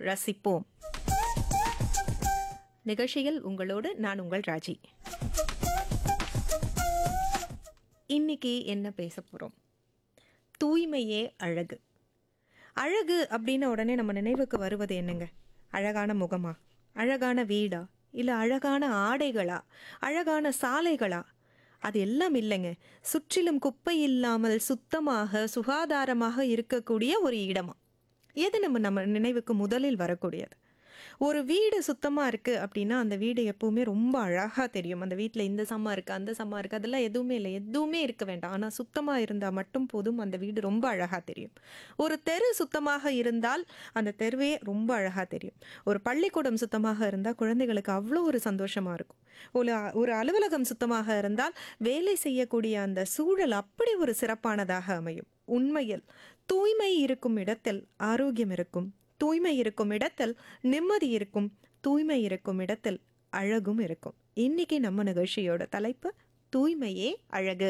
ரசிப்போம் நிகழ்ச்சியில் உங்களோடு நான் உங்கள் ராஜி இன்னைக்கு என்ன பேச போகிறோம் தூய்மையே அழகு அழகு அப்படின்ன உடனே நம்ம நினைவுக்கு வருவது என்னங்க அழகான முகமா அழகான வீடா இல்லை அழகான ஆடைகளா அழகான சாலைகளா அது எல்லாம் இல்லைங்க சுற்றிலும் குப்பை இல்லாமல் சுத்தமாக சுகாதாரமாக இருக்கக்கூடிய ஒரு இடமா எது நம்ம நம்ம நினைவுக்கு முதலில் வரக்கூடியது ஒரு வீடு சுத்தமாக இருக்குது அப்படின்னா அந்த வீடு எப்பவுமே ரொம்ப அழகாக தெரியும் அந்த வீட்டில் இந்த சம்மா இருக்குது அந்த சம்மா இருக்குது அதெல்லாம் எதுவுமே இல்லை எதுவுமே இருக்க வேண்டாம் ஆனால் சுத்தமாக இருந்தால் மட்டும் போதும் அந்த வீடு ரொம்ப அழகாக தெரியும் ஒரு தெரு சுத்தமாக இருந்தால் அந்த தெருவே ரொம்ப அழகாக தெரியும் ஒரு பள்ளிக்கூடம் சுத்தமாக இருந்தால் குழந்தைகளுக்கு அவ்வளோ ஒரு சந்தோஷமாக இருக்கும் ஒரு ஒரு அலுவலகம் சுத்தமாக இருந்தால் வேலை செய்யக்கூடிய அந்த சூழல் அப்படி ஒரு சிறப்பானதாக அமையும் உண்மையில் தூய்மை இருக்கும் இடத்தில் ஆரோக்கியம் இருக்கும் தூய்மை இருக்கும் இடத்தில் நிம்மதி இருக்கும் தூய்மை இருக்கும் இடத்தில் அழகும் இருக்கும் இன்னைக்கு நம்ம நிகழ்ச்சியோட தலைப்பு தூய்மையே அழகு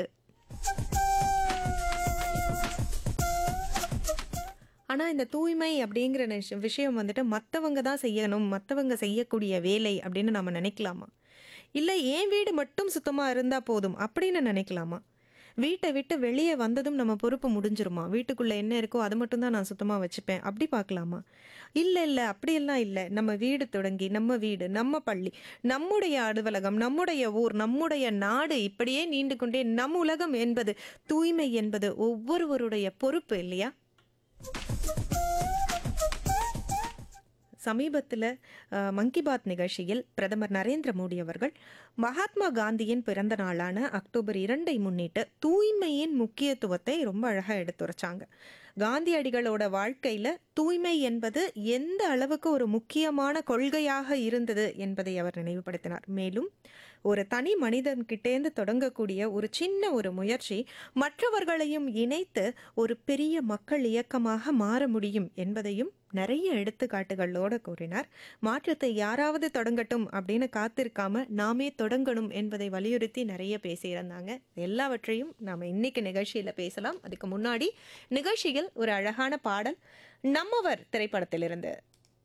ஆனால் இந்த தூய்மை அப்படிங்கிற நிஷ- விஷயம் வந்துட்டு மற்றவங்க தான் செய்யணும் மற்றவங்க செய்யக்கூடிய வேலை அப்படின்னு நம்ம நினைக்கலாமா இல்லை என் வீடு மட்டும் சுத்தமாக இருந்தால் போதும் அப்படின்னு நினைக்கலாமா வீட்டை விட்டு வெளியே வந்ததும் நம்ம பொறுப்பு முடிஞ்சிருமா வீட்டுக்குள்ளே என்ன இருக்கோ அதை மட்டும் தான் நான் சுத்தமாக வச்சுப்பேன் அப்படி பார்க்கலாமா இல்லை இல்லை அப்படியெல்லாம் இல்லை நம்ம வீடு தொடங்கி நம்ம வீடு நம்ம பள்ளி நம்முடைய அலுவலகம் நம்முடைய ஊர் நம்முடைய நாடு இப்படியே நீண்டு கொண்டே நம் உலகம் என்பது தூய்மை என்பது ஒவ்வொருவருடைய பொறுப்பு இல்லையா சமீபத்தில் மங்கி பாத் நிகழ்ச்சியில் பிரதமர் நரேந்திர மோடி அவர்கள் மகாத்மா காந்தியின் பிறந்த நாளான அக்டோபர் இரண்டை முன்னிட்டு தூய்மையின் முக்கியத்துவத்தை ரொம்ப அழகாக எடுத்துரைச்சாங்க காந்தியடிகளோட வாழ்க்கையில் தூய்மை என்பது எந்த அளவுக்கு ஒரு முக்கியமான கொள்கையாக இருந்தது என்பதை அவர் நினைவுபடுத்தினார் மேலும் ஒரு தனி மனிதன்கிட்டேந்து தொடங்கக்கூடிய ஒரு சின்ன ஒரு முயற்சி மற்றவர்களையும் இணைத்து ஒரு பெரிய மக்கள் இயக்கமாக மாற முடியும் என்பதையும் நிறைய எடுத்துக்காட்டுகளோட கூறினார் மாற்றத்தை யாராவது தொடங்கட்டும் அப்படின்னு காத்திருக்காம நாமே தொடங்கணும் என்பதை வலியுறுத்தி நிறைய பேசியிருந்தாங்க எல்லாவற்றையும் நாம் இன்னைக்கு நிகழ்ச்சியில் பேசலாம் அதுக்கு முன்னாடி நிகழ்ச்சியில் ஒரு அழகான பாடல் நம்மவர் திரைப்படத்திலிருந்து